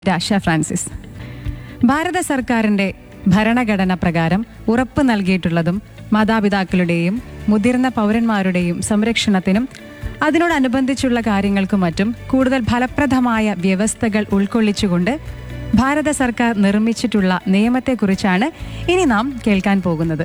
രാഷ Francis ഭാരത സർക്കാരിന്റെ ഭരണഘടന പ്രകാരം ഉറപ്പ് നൽകിയിട്ടുള്ളതും മാതാപിതാക്കളുടെയും മുതിർന്ന പൗരന്മാരുടെയും സംരക്ഷണത്തിനും അതിനോടനുബന്ധിച്ചുള്ള കാര്യങ്ങൾക്കും മറ്റും കൂടുതൽ ഫലപ്രദമായ വ്യവസ്ഥകൾ ഉൾക്കൊള്ളിച്ചുകൊണ്ട് ഭാരത സർക്കാർ നിർമ്മിച്ചിട്ടുള്ള നിയമത്തെക്കുറിച്ചാണ് ഇനി നാം കേൾക്കാൻ പോകുന്നത്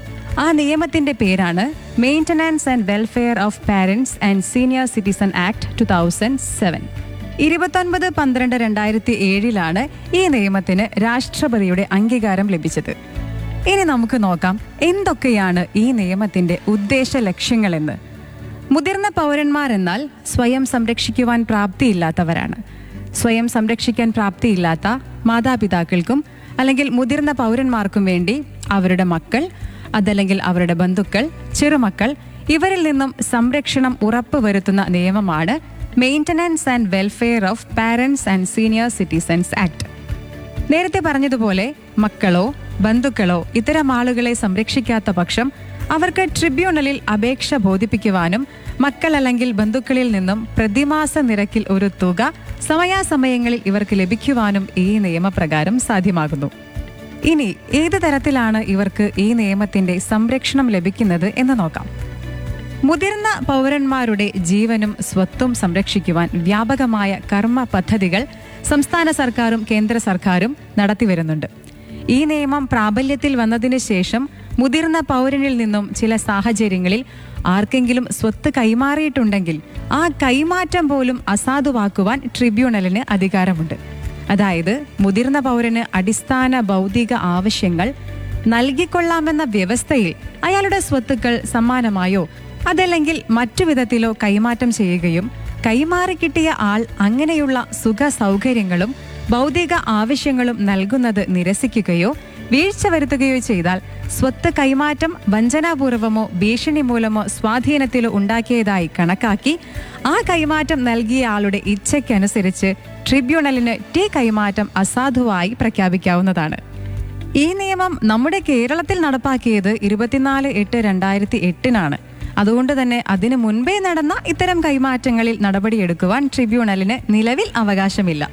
ആ നിയമത്തിന്റെ പേരാണ് maintenance and welfare of parents and senior citizen act two thousand seven ഇരുപത്തൊൻപത് പന്ത്രണ്ട് രണ്ടായിരത്തി ഏഴിലാണ് ഈ നിയമത്തിന് രാഷ്ട്രപതിയുടെ അംഗീകാരം ലഭിച്ചത് ഇനി നമുക്ക് നോക്കാം എന്തൊക്കെയാണ് ഈ നിയമത്തിന്റെ ഉദ്ദേശ ലക്ഷ്യങ്ങളെന്ന് മുതിർന്ന പൗരന്മാരെന്നാൽ സ്വയം സംരക്ഷിക്കുവാൻ പ്രാപ്തിയില്ലാത്തവരാണ് സ്വയം സംരക്ഷിക്കാൻ പ്രാപ്തിയില്ലാത്ത മാതാപിതാക്കൾക്കും അല്ലെങ്കിൽ മുതിർന്ന പൗരന്മാർക്കും വേണ്ടി അവരുടെ മക്കൾ അതല്ലെങ്കിൽ അവരുടെ ബന്ധുക്കൾ ചെറുമക്കൾ ഇവരിൽ നിന്നും സംരക്ഷണം ഉറപ്പുവരുത്തുന്ന നിയമമാണ് maintenance and welfare of parents and senior citizens act നേരത്തെ പറഞ്ഞതുപോലെ മക്കളോ ബന്ധുക്കളോ ഇത്തരം ആളുകളെ സംരക്ഷിക്കാത്ത പക്ഷം അവർക്ക് ട്രിബ്യൂണലിൽ അപേക്ഷ ബോധിപ്പിക്കുവാനും മക്കൾ അല്ലെങ്കിൽ ബന്ധുക്കളിൽ നിന്നും പ്രതിമാസ നിരക്കിൽ ഒരു തുക സമയാസമയങ്ങളിൽ ഇവർക്ക് ലഭിക്കുവാനും ഈ നിയമപ്രകാരം സാധ്യമാകുന്നു ഇനി ഏത് തരത്തിലാണ് ഇവർക്ക് ഈ നിയമത്തിന്റെ സംരക്ഷണം ലഭിക്കുന്നത് എന്ന് നോക്കാം മുതിർന്ന പൗരന്മാരുടെ ജീവനും സ്വത്തും സംരക്ഷിക്കുവാൻ വ്യാപകമായ കർമ്മ പദ്ധതികൾ സംസ്ഥാന സർക്കാരും കേന്ദ്ര സർക്കാരും നടത്തിവരുന്നുണ്ട് ഈ നിയമം പ്രാബല്യത്തിൽ വന്നതിന് ശേഷം മുതിർന്ന പൗരനിൽ നിന്നും ചില സാഹചര്യങ്ങളിൽ ആർക്കെങ്കിലും സ്വത്ത് കൈമാറിയിട്ടുണ്ടെങ്കിൽ ആ കൈമാറ്റം പോലും അസാധുവാക്കുവാൻ ട്രിബ്യൂണലിന് അധികാരമുണ്ട് അതായത് മുതിർന്ന പൗരന് അടിസ്ഥാന ഭൗതിക ആവശ്യങ്ങൾ നൽകിക്കൊള്ളാമെന്ന വ്യവസ്ഥയിൽ അയാളുടെ സ്വത്തുക്കൾ സമ്മാനമായോ അതല്ലെങ്കിൽ മറ്റു വിധത്തിലോ കൈമാറ്റം ചെയ്യുകയും കൈമാറി കിട്ടിയ ആൾ അങ്ങനെയുള്ള സുഖ സൗകര്യങ്ങളും ഭൗതിക ആവശ്യങ്ങളും നൽകുന്നത് നിരസിക്കുകയോ വീഴ്ച വരുത്തുകയോ ചെയ്താൽ സ്വത്ത് കൈമാറ്റം വഞ്ചനാപൂർവമോ ഭീഷണി മൂലമോ സ്വാധീനത്തിലോ ഉണ്ടാക്കിയതായി കണക്കാക്കി ആ കൈമാറ്റം നൽകിയ ആളുടെ ഇച്ഛയ്ക്കനുസരിച്ച് ട്രിബ്യൂണലിന് ടി കൈമാറ്റം അസാധുവായി പ്രഖ്യാപിക്കാവുന്നതാണ് ഈ നിയമം നമ്മുടെ കേരളത്തിൽ നടപ്പാക്കിയത് ഇരുപത്തിനാല് എട്ട് രണ്ടായിരത്തി എട്ടിനാണ് അതുകൊണ്ട് തന്നെ അതിനു മുൻപേ നടന്ന ഇത്തരം കൈമാറ്റങ്ങളിൽ നടപടിയെടുക്കുവാൻ ട്രിബ്യൂണലിന് നിലവിൽ അവകാശമില്ല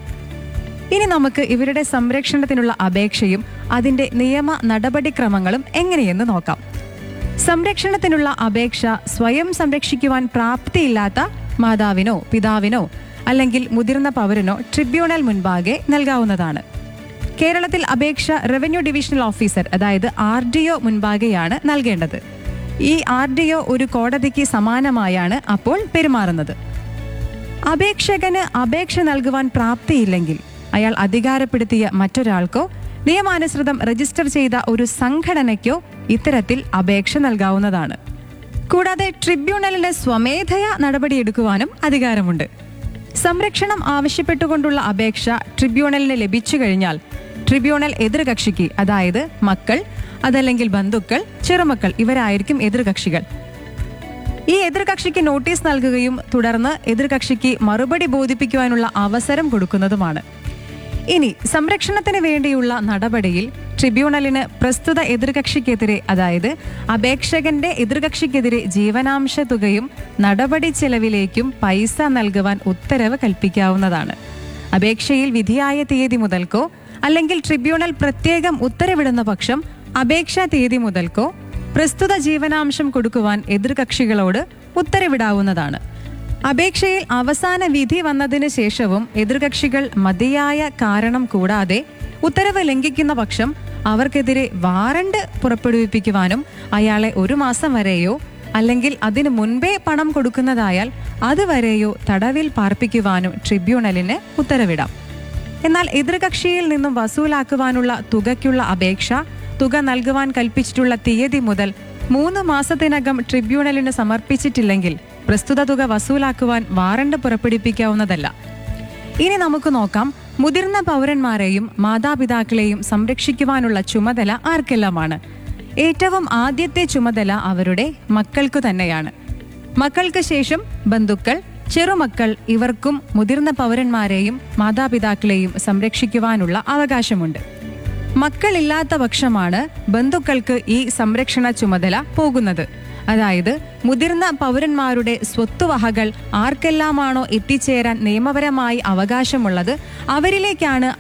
ഇനി നമുക്ക് ഇവരുടെ സംരക്ഷണത്തിനുള്ള അപേക്ഷയും അതിന്റെ നിയമ നടപടിക്രമങ്ങളും എങ്ങനെയെന്ന് നോക്കാം സംരക്ഷണത്തിനുള്ള അപേക്ഷ സ്വയം സംരക്ഷിക്കുവാൻ പ്രാപ്തിയില്ലാത്ത മാതാവിനോ പിതാവിനോ അല്ലെങ്കിൽ മുതിർന്ന പൗരനോ ട്രിബ്യൂണൽ മുൻപാകെ നൽകാവുന്നതാണ് കേരളത്തിൽ അപേക്ഷ റവന്യൂ ഡിവിഷണൽ ഓഫീസർ അതായത് ആർ ഡി ഒ മുൻപാകെയാണ് നൽകേണ്ടത് ഈ ആർ ഡി ഒ ഒരു കോടതിക്ക് സമാനമായാണ് അപ്പോൾ പെരുമാറുന്നത് അപേക്ഷകന് അപേക്ഷ നൽകുവാൻ പ്രാപ്തിയില്ലെങ്കിൽ അയാൾ അധികാരപ്പെടുത്തിയ മറ്റൊരാൾക്കോ നിയമാനുസൃതം രജിസ്റ്റർ ചെയ്ത ഒരു സംഘടനയ്ക്കോ ഇത്തരത്തിൽ അപേക്ഷ നൽകാവുന്നതാണ് കൂടാതെ ട്രിബ്യൂണലിന് സ്വമേധയാ നടപടിയെടുക്കുവാനും അധികാരമുണ്ട് സംരക്ഷണം ആവശ്യപ്പെട്ടുകൊണ്ടുള്ള അപേക്ഷ ട്രിബ്യൂണലിന് ലഭിച്ചു കഴിഞ്ഞാൽ ട്രിബ്യൂണൽ എതിർകക്ഷിക്ക് അതായത് മക്കൾ അതല്ലെങ്കിൽ ബന്ധുക്കൾ ചെറുമക്കൾ ഇവരായിരിക്കും എതിർകക്ഷികൾ ഈ എതിർകക്ഷിക്ക് നോട്ടീസ് നൽകുകയും തുടർന്ന് എതിർകക്ഷിക്ക് മറുപടി ബോധിപ്പിക്കുവാനുള്ള അവസരം കൊടുക്കുന്നതുമാണ് ഇനി സംരക്ഷണത്തിന് വേണ്ടിയുള്ള നടപടിയിൽ ട്രിബ്യൂണലിന് പ്രസ്തുത എതിർകക്ഷിക്കെതിരെ അതായത് അപേക്ഷകന്റെ എതിർകക്ഷിക്കെതിരെ ജീവനാംശ തുകയും നടപടി ചെലവിലേക്കും പൈസ നൽകുവാൻ ഉത്തരവ് കൽപ്പിക്കാവുന്നതാണ് അപേക്ഷയിൽ വിധിയായ തീയതി മുതൽക്കോ അല്ലെങ്കിൽ ട്രിബ്യൂണൽ പ്രത്യേകം ഉത്തരവിടുന്ന പക്ഷം അപേക്ഷാ തീയതി മുതൽക്കോ പ്രസ്തുത ജീവനാംശം കൊടുക്കുവാൻ എതിർകക്ഷികളോട് ഉത്തരവിടാവുന്നതാണ് അപേക്ഷയിൽ അവസാന വിധി വന്നതിന് ശേഷവും എതിർകക്ഷികൾ മതിയായ കാരണം കൂടാതെ ഉത്തരവ് ലംഘിക്കുന്ന പക്ഷം അവർക്കെതിരെ വാറണ്ട് പുറപ്പെടുവിപ്പിക്കുവാനും അയാളെ ഒരു മാസം വരെയോ അല്ലെങ്കിൽ അതിനു മുൻപേ പണം കൊടുക്കുന്നതായാൽ അതുവരെയോ തടവിൽ പാർപ്പിക്കുവാനും ട്രിബ്യൂണലിന് ഉത്തരവിടാം എന്നാൽ എതിർകക്ഷിയിൽ നിന്നും വസൂലാക്കുവാനുള്ള തുകയ്ക്കുള്ള അപേക്ഷ തുക നൽകുവാൻ കൽപ്പിച്ചിട്ടുള്ള തീയതി മുതൽ മൂന്ന് മാസത്തിനകം ട്രിബ്യൂണലിന് സമർപ്പിച്ചിട്ടില്ലെങ്കിൽ പ്രസ്തുത തുക വസൂലാക്കുവാൻ വാറണ്ട് പുറപ്പെടുവിപ്പിക്കാവുന്നതല്ല ഇനി നമുക്ക് നോക്കാം മുതിർന്ന പൗരന്മാരെയും മാതാപിതാക്കളെയും സംരക്ഷിക്കുവാനുള്ള ചുമതല ആർക്കെല്ലാമാണ് ഏറ്റവും ആദ്യത്തെ ചുമതല അവരുടെ മക്കൾക്കു തന്നെയാണ് മക്കൾക്ക് ശേഷം ബന്ധുക്കൾ ചെറുമക്കൾ ഇവർക്കും മുതിർന്ന പൗരന്മാരെയും മാതാപിതാക്കളെയും സംരക്ഷിക്കുവാനുള്ള അവകാശമുണ്ട് മക്കളില്ലാത്ത പക്ഷമാണ് ബന്ധുക്കൾക്ക് ഈ സംരക്ഷണ ചുമതല പോകുന്നത് അതായത് മുതിർന്ന പൗരന്മാരുടെ സ്വത്തുവകകൾ ആർക്കെല്ലാമാണോ എത്തിച്ചേരാൻ നിയമപരമായി അവകാശമുള്ളത് അവരിലേക്കാണ്